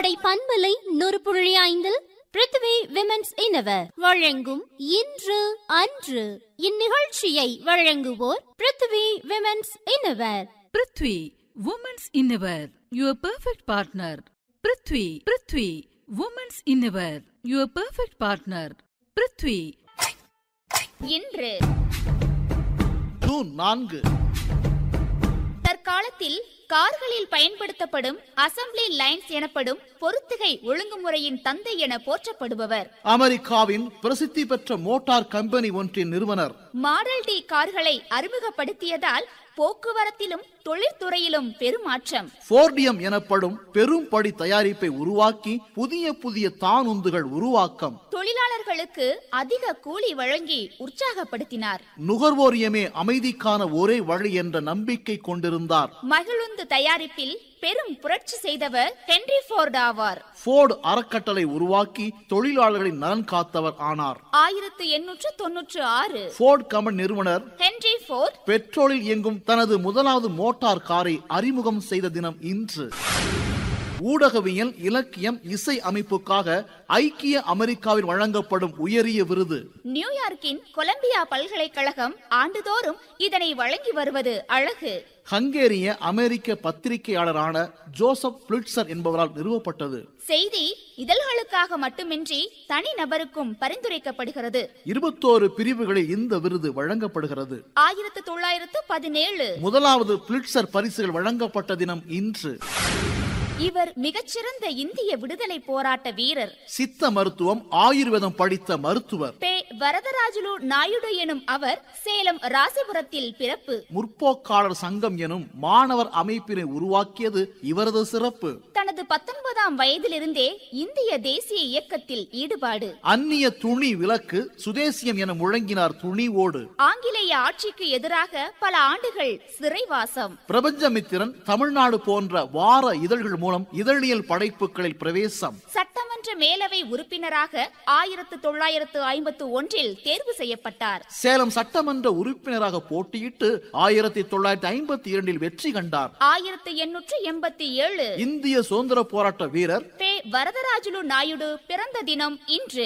கோடை பண்பலை நூறு புள்ளி ஐந்தில் பிருத்வி விமென்ஸ் இனவர் வழங்கும் இன்று அன்று இந்நிகழ்ச்சியை வழங்குவோர் Prithvi women's innerwear Prithvi women's innerwear your perfect partner Prithvi Prithvi women's innerwear your perfect partner Prithvi இன்று ஜூன் நான்கு தற்காலத்தில் கார்களில் பயன்படுத்தப்படும் அசெம்பிளி லைன்ஸ் எனப்படும் பொருத்துகை ஒழுங்குமுறையின் தந்தை என போற்றப்படுபவர் அமெரிக்காவின் பிரசித்தி பெற்ற மோட்டார் கம்பெனி ஒன்றின் நிறுவனர் மாடல் டி கார்களை அறிமுகப்படுத்தியதால் போக்குவரத்திலும் தொழில்துறையிலும் பெருமாற்றம் போர்டியம் எனப்படும் பெரும்படி தயாரிப்பை உருவாக்கி புதிய புதிய தானுந்துகள் உருவாக்கம் தொழிலாளர்களுக்கு அதிக கூலி வழங்கி உற்சாகப்படுத்தினார் நுகர்வோரியமே அமைதிக்கான ஒரே வழி என்ற நம்பிக்கை கொண்டிருந்தார் மகிழுந்து தயாரிப்பில் பெரும் புரட்சி செய்தவர் ஹென்றி ஃபோர்ட் ஆவார் போர்டு அறக்கட்டளை உருவாக்கி தொழிலாளர்களின் நலன் காத்தவர் ஆனார் ஆயிரத்து எண்ணூற்று தொன்னூற்று ஆறு போர்ட் கம்பெனி நிறுவனர் ஹென்றி ஃபோர்ட் பெட்ரோலில் இயங்கும் தனது முதலாவது மோட்டார் காரை அறிமுகம் செய்த தினம் இன்று ஊடகவியல் இலக்கியம் இசை அமைப்புக்காக ஐக்கிய அமெரிக்காவில் வழங்கப்படும் உயரிய விருது நியூயார்க்கின் கொலம்பியா பல்கலைக்கழகம் ஆண்டுதோறும் இதனை வழங்கி வருவது அழகு ஹங்கேரிய அமெரிக்க பத்திரிகையாளரான ஜோசப் பிளிட்சர் என்பவரால் நிறுவப்பட்டது செய்தி இதழ்களுக்காக மட்டுமின்றி தனி நபருக்கும் பரிந்துரைக்கப்படுகிறது இருபத்தோரு பிரிவுகளில் இந்த விருது வழங்கப்படுகிறது ஆயிரத்து தொள்ளாயிரத்து பதினேழு முதலாவது பிளிட்சர் பரிசுகள் வழங்கப்பட்ட தினம் இன்று இவர் மிகச்சிறந்த இந்திய விடுதலை போராட்ட வீரர் சித்த மருத்துவம் ஆயுர்வேதம் படித்த மருத்துவர் பே வரதராஜுலு நாயுடு எனும் அவர் சேலம் ராசிபுரத்தில் பிறப்பு முற்போக்காளர் சங்கம் எனும் மாணவர் அமைப்பினை உருவாக்கியது இவரது சிறப்பு தனது பத்தொன்பதாம் வயதிலிருந்தே இந்திய தேசிய இயக்கத்தில் ஈடுபாடு அந்நிய துணி விலக்கு சுதேசியம் என முழங்கினார் துணிவோடு ஆங்கிலேய ஆட்சிக்கு எதிராக பல ஆண்டுகள் சிறைவாசம் பிரபஞ்சமித்திரன் தமிழ்நாடு போன்ற வார இதழ்கள் மூலம் இதழியல் படைப்புகளில் பிரவேசம் சட்டமன்ற மேலவை உறுப்பினராக ஆயிரத்து தொள்ளாயிரத்து ஐம்பத்து ஒன்றில் தேர்வு செய்யப்பட்டார் சேலம் சட்டமன்ற உறுப்பினராக போட்டியிட்டு ஆயிரத்தி தொள்ளாயிரத்தி ஐம்பத்தி இரண்டில் வெற்றி கண்டார் ஆயிரத்து எண்ணூற்று எண்பத்தி ஏழு இந்திய சுதந்திர போராட்ட வீரர் பே வரதராஜுலு நாயுடு பிறந்த தினம் இன்று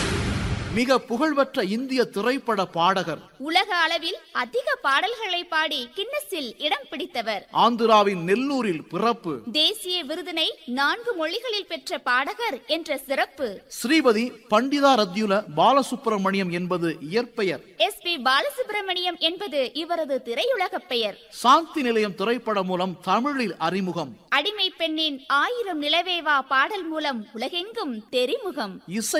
மிக புகழ்பெற்ற இந்திய திரைப்பட பாடகர் உலக அளவில் அதிக பாடல்களை பாடி கின்னஸில் இடம் பிடித்தவர் ஆந்திராவின் நெல்லூரில் பிறப்பு தேசிய விருதினை நான்கு மொழிகளில் பெற்ற பாடகர் என்ற சிறப்பு ஸ்ரீபதி பண்டிதா ரத்யுல பாலசுப்பிரமணியம் என்பது இயற்பெயர் எஸ் பி பாலசுப்ரமணியம் என்பது இவரது திரையுலக பெயர் சாந்தி நிலையம் திரைப்படம் மூலம் தமிழில் அறிமுகம் அடிமை பெண்ணின் ஆயிரம் நிலவேவா பாடல் மூலம் உலகெங்கும் தெரிமுகம் இசை